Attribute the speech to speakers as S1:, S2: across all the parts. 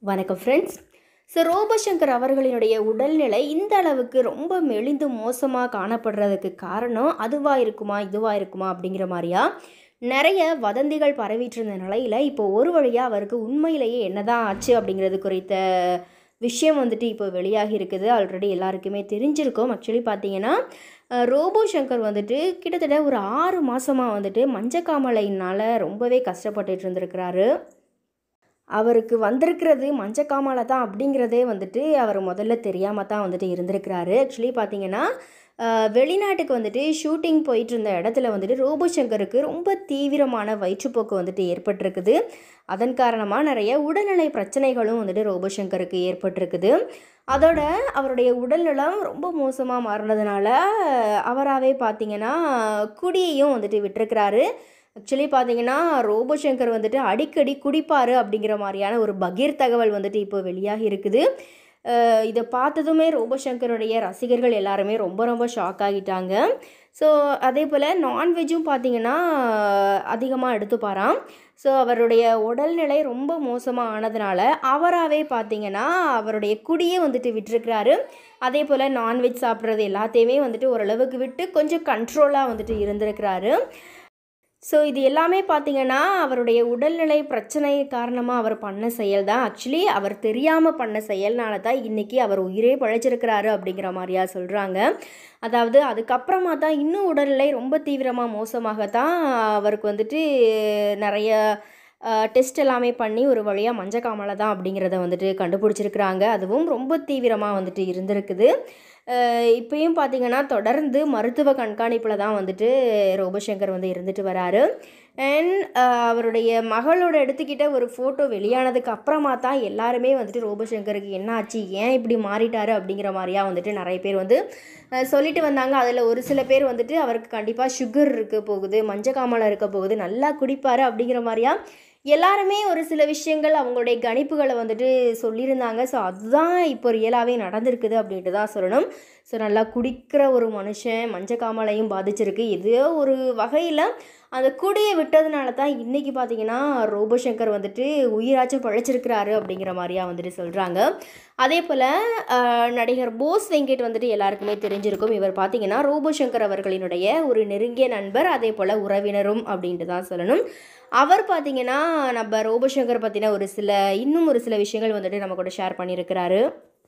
S1: வணக்கம் friends so Robo Shankar அவர்களினுடைய உடல்நிலை இந்த அளவுக்கு ரொம்ப மெலிந்து மோசமாக காணப்படுறதுக்கு காரணம் அதுவாக இருக்குமா இதுவாக இருக்குமா அப்படிங்கிற மாதிரியா நிறைய வதந்திகள் பரவிட்டு இருந்த நிலையில் இப்போ ஒரு வழியாக அவருக்கு உண்மையிலேயே என்னதான் ஆச்சு அப்படிங்கிறது குறித்த விஷயம் வந்துட்டு இப்போ வெளியாகி இருக்குது ஆல்ரெடி எல்லாருக்குமே தெரிஞ்சிருக்கும் ஆக்சுவலி பார்த்தீங்கன்னா அஹ், ரோபோ சங்கர் வந்துட்டு கிட்டத்தட்ட ஒரு ஆறு மாதமாக வந்துட்டு மஞ்சக்காமலையினால் ரொம்பவே கஷ்டப்பட்டுட்டு இருந்திருக்கிறாரு அவருக்கு வந்திருக்கிறது மஞ்சக்காமலை தான் அப்படிங்கிறதே வந்துட்டு அவர் முதல்ல தெரியாமல் தான் வந்துட்டு இருந்திருக்கிறாரு ஆக்சுவலி பார்த்தீங்கன்னா அஹ், வெளிநாட்டுக்கு வந்துட்டு ஷூட்டிங் போயிட்டு இருந்த இடத்துல வந்துட்டு ரோபோ சங்கருக்கு ரொம்ப தீவிரமான வயிற்றுப்போக்கு வந்துட்டு ஏற்பட்டிருக்குது அதன் காரணமாக நிறைய உடல்நிலை பிரச்சனைகளும் வந்துட்டு ரோபோ சங்கருக்கு ஏற்பட்டிருக்குது அதோட அவருடைய உடல்நலம் ரொம்ப மோசமாக மாறினதுனால அவராகவே பார்த்தீங்கன்னா குடியையும் வந்துட்டு விட்டிருக்கிறாரு ஆக்சுவலி பார்த்தீங்கன்னா ரோபோ சங்கர் வந்துட்டு அடிக்கடி குடிப்பார் அப்படிங்கிற மாதிரியான ஒரு பகீர் தகவல் வந்துட்டு இப்போ வெளியாகி இருக்குது அஹ் இதை பார்த்ததுமே ரோபோ சங்கருடைய ரசிகர்கள் எல்லாருமே ரொம்ப ரொம்ப ஷாக் ஆகிட்டாங்க ஸோ அதே போல் நான்வெஜ்ஜும் பார்த்தீங்கன்னா அதிகமாக எடுத்துப்பாராம் ஸோ அவருடைய உடல்நிலை ரொம்ப மோசமாக ஆனதுனால அவராகவே பார்த்தீங்கன்னா அவருடைய குடியே வந்துட்டு விட்டுருக்கிறாரு அதே போல் நான்வெஜ் சாப்பிட்றது எல்லாத்தையுமே வந்துட்டு ஓரளவுக்கு விட்டு கொஞ்சம் கண்ட்ரோலாக வந்துட்டு இருந்திருக்கிறாரு ஸோ இது எல்லாமே பார்த்தீங்கன்னா அவருடைய உடல்நிலை பிரச்சனை காரணமாக அவர் பண்ண செயல் தான் ஆக்சுவலி அவர் தெரியாமல் பண்ண செயல்னால தான் இன்றைக்கி அவர் உயிரே பழைச்சிருக்கிறாரு அப்படிங்கிற மாதிரியா சொல்கிறாங்க அதாவது அதுக்கப்புறமா தான் இன்னும் உடல்நிலை ரொம்ப தீவிரமாக மோசமாக தான் அவருக்கு வந்துட்டு நிறைய டெஸ்ட் எல்லாமே பண்ணி ஒரு வழியாக மஞ்சக்காமலை தான் அப்படிங்கிறத வந்துட்டு கண்டுபிடிச்சிருக்கிறாங்க அதுவும் ரொம்ப தீவிரமாக வந்துட்டு இருந்திருக்குது அஹ் இப்பயும் பார்த்தீங்கன்னா தொடர்ந்து மருத்துவ கண்காணிப்பில் தான் வந்துட்டு ரோபசங்கர் வந்து இருந்துட்டு வராரு அண்ட் அவருடைய மகளோட எடுத்துக்கிட்ட ஒரு ஃபோட்டோ வெளியானதுக்கு அப்புறமா தான் எல்லாருமே வந்துட்டு ரோபசங்கருக்கு என்ன ஆச்சு ஏன் இப்படி மாறிட்டாரு அப்படிங்கிற மாதிரியா வந்துட்டு நிறைய பேர் வந்து அஹ் சொல்லிட்டு வந்தாங்க அதில் ஒரு சில பேர் வந்துட்டு அவருக்கு கண்டிப்பாக சுகர் இருக்க போகுது மஞ்சக்காமலை இருக்க போகுது நல்லா குடிப்பார் அப்படிங்கிற மாதிரியா எல்லாருமே ஒரு சில விஷயங்கள் அவங்களுடைய கணிப்புகளை வந்துட்டு சொல்லியிருந்தாங்க ஸோ அதுதான் இப்போ ரியலாகவே நடந்திருக்குது அப்படின்ட்டு தான் சொல்லணும் ஸோ நல்லா குடிக்கிற ஒரு மனுஷன் மஞ்சக்காமலையும் பாதிச்சிருக்கு ஏதோ ஒரு வகையில் அந்த குடியை விட்டதுனால தான் இன்றைக்கி பார்த்தீங்கன்னா ரோபோசங்கர் வந்துட்டு உயிராச்சும் பழைச்சிருக்கிறாரு அப்படிங்கிற மாதிரியா வந்துட்டு சொல்கிறாங்க அதே போல் நடிகர் போஸ் வெங்கட் வந்துட்டு எல்லாருக்குமே தெரிஞ்சிருக்கும் இவர் பார்த்தீங்கன்னா ரோபோசங்கர் அவர்களினுடைய ஒரு நெருங்கிய நண்பர் அதே போல் உறவினரும் அப்படின்ட்டு தான் சொல்லணும் அவர் பார்த்தீங்கன்னா நம்ம ரோபோசங்கர் பற்றின ஒரு சில இன்னும் ஒரு சில விஷயங்கள் வந்துட்டு நம்ம கூட ஷேர் பண்ணியிருக்கிறாரு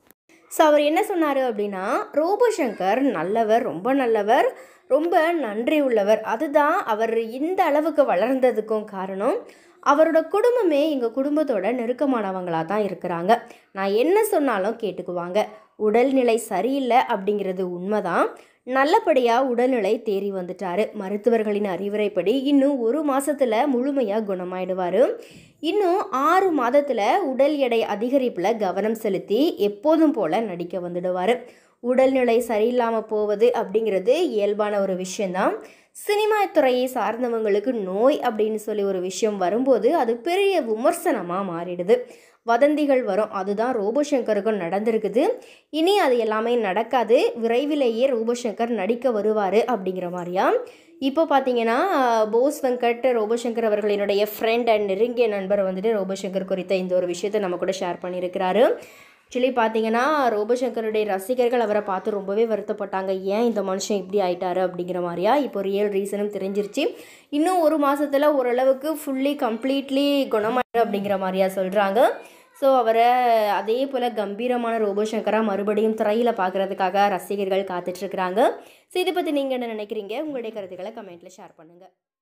S1: ஸோ அவர் என்ன சொன்னார் அப்படின்னா ரோபோசங்கர் நல்லவர் ரொம்ப நல்லவர் ரொம்ப நன்றி உள்ளவர் அதுதான் அவர் இந்த அளவுக்கு வளர்ந்ததுக்கும் காரணம் அவரோட குடும்பமே எங்கள் குடும்பத்தோட நெருக்கமானவங்களாக தான் இருக்கிறாங்க நான் என்ன சொன்னாலும் கேட்டுக்குவாங்க உடல்நிலை சரியில்லை அப்படிங்கிறது உண்மைதான் நல்லபடியாக உடல்நிலை தேறி வந்துட்டாரு மருத்துவர்களின் அறிவுரைப்படி இன்னும் ஒரு மாசத்துல முழுமையாக குணமாயிடுவார் இன்னும் ஆறு மாதத்தில் உடல் எடை அதிகரிப்பில் கவனம் செலுத்தி எப்போதும் போல் நடிக்க வந்துடுவார் உடல்நிலை சரியில்லாமல் போவது அப்படிங்கிறது இயல்பான ஒரு விஷயந்தான் சினிமா துறையை சார்ந்தவங்களுக்கு நோய் அப்படின்னு சொல்லி ஒரு விஷயம் வரும்போது அது பெரிய விமர்சனமாக மாறிடுது வதந்திகள் வரும் அதுதான் ரோபோசங்கருக்கும் நடந்திருக்குது இனி அது எல்லாமே நடக்காது விரைவிலேயே ரோபோசங்கர் நடிக்க வருவார் அப்படிங்கிற மாதிரியா இப்போ பார்த்தீங்கன்னா போஸ் வெங்கட் ரோபோசங்கர் அவர்களினுடைய ஃப்ரெண்ட் அண்ட் நெருங்கிய நண்பர் வந்துட்டு ரோபோசங்கர் குறித்த இந்த ஒரு விஷயத்தை நம்ம கூட ஷேர் பண்ணியிருக்கிறாரு ஆக்சுவலி பார்த்தீங்கன்னா ரோபோசங்கருடைய ரசிகர்கள் அவரை பார்த்து ரொம்பவே வருத்தப்பட்டாங்க ஏன் இந்த மனுஷன் இப்படி ஆயிட்டாரு அப்படிங்கிற மாதிரியா இப்போ ரியல் ரீசனும் தெரிஞ்சிருச்சு இன்னும் ஒரு மாதத்தில் ஓரளவுக்கு ஃபுல்லி கம்ப்ளீட்லி குணமாயிரு அப்படிங்கிற மாதிரியா சொல்கிறாங்க ஸோ அவரை அதே போல் கம்பீரமான ரோபோசங்கராக மறுபடியும் திரையில் பார்க்குறதுக்காக ரசிகர்கள் காத்துட்ருக்குறாங்க ஸோ இதை பற்றி நீங்கள் என்ன நினைக்கிறீங்க உங்களுடைய கருத்துக்களை கமெண்ட்டில் ஷேர் பண்ணுங்கள்